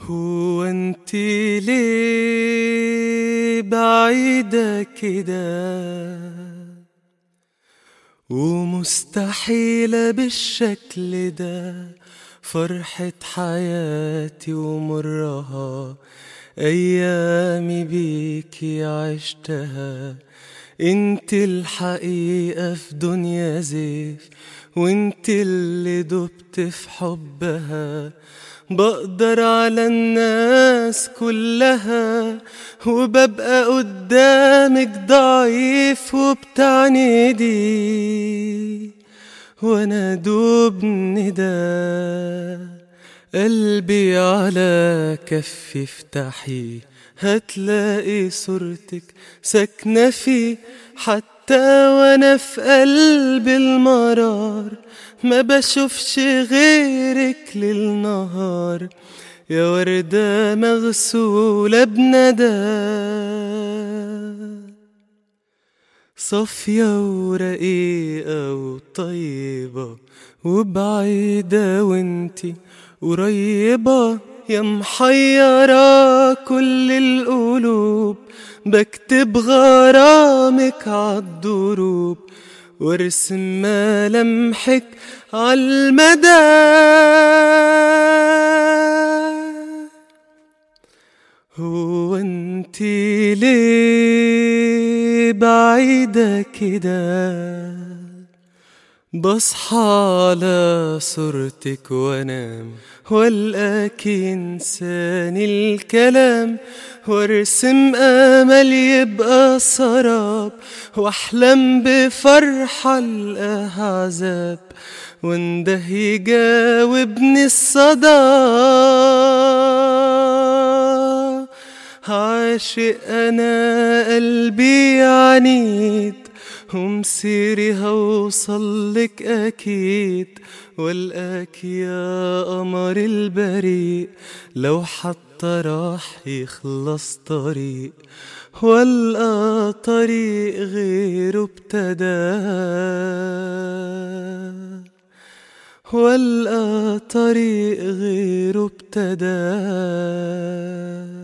هو انت ليه بعيدة كده ومستحيلة بالشكل ده فرحة حياتي ومرها أيامي بيكي عشتها انت الحقيقة في دنيا زيف وانت اللي دبت في حبها بقدر على الناس كلها وببقى قدامك ضعيف وبتعنيدي وانا دوب ندى قلبي على كفي افتحي هتلاقي صورتك ساكنة فيه حتى وانا في قلب المرار ما بشوفش غيرك للنهار يا وردة مغسولة بندى صافية ورقيقة وطيبة وبعيدة وانتي قريبة يا محيرة كل القلوب بكتب غرامك عالدروب وارسم ملامحك عالمدى هو انتي ليه بعيدة كده بصحى على صورتك وانام والقاكي انساني الكلام وارسم امل يبقى سراب واحلم بفرحة القاها عذاب وانده يجاوبني الصدى عاشق انا قلبي عنيد ومسيري هوصل لك أكيد والقاك يا قمر البريء لو حتى راح يخلص طريق والقى طريق غيره ابتدى والقى طريق غيره ابتدى